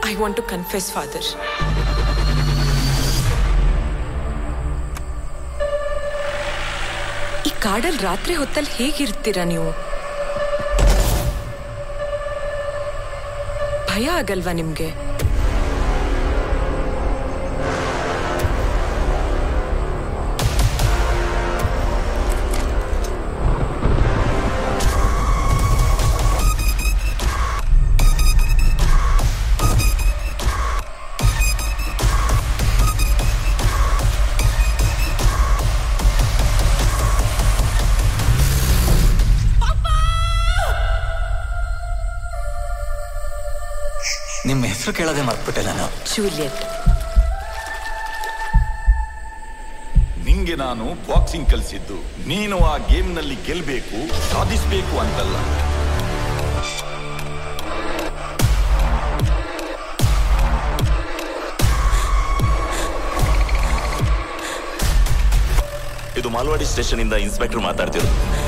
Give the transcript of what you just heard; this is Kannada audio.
I want to confess father ಈ ಕಾಡಲ್ಲಿ ರಾತ್ರಿ ಹೊತ್ತಲ್ಲಿ ಹೇಗಿರ್ತೀರಾ ನೀವು ಭಯ ಆಗಲ್ವಾ ನಿಮ್ಗೆ ನಿಮ್ಮ ಹೆಸರು ಕೇಳೋದೇ ಮರ್ತ್ಬಿಟ್ಟೆ ನಾನು ಜೂಲಿಯಟ್ ನಿಂಗೆ ನಾನು ಬಾಕ್ಸಿಂಗ್ ಕಲಿಸಿದ್ದು ನೀನು ಆ ಗೇಮ್ನಲ್ಲಿ ಗೆಲ್ಬೇಕು ಸಾಧಿಸ್ಬೇಕು ಅಂತಲ್ಲ ಇದು ಮಾಲ್ವಾಡಿ ಸ್ಟೇಷನ್ ಇಂದ ಇನ್ಸ್ಪೆಕ್ಟರ್ ಮಾತಾಡ್ತಿರೋದು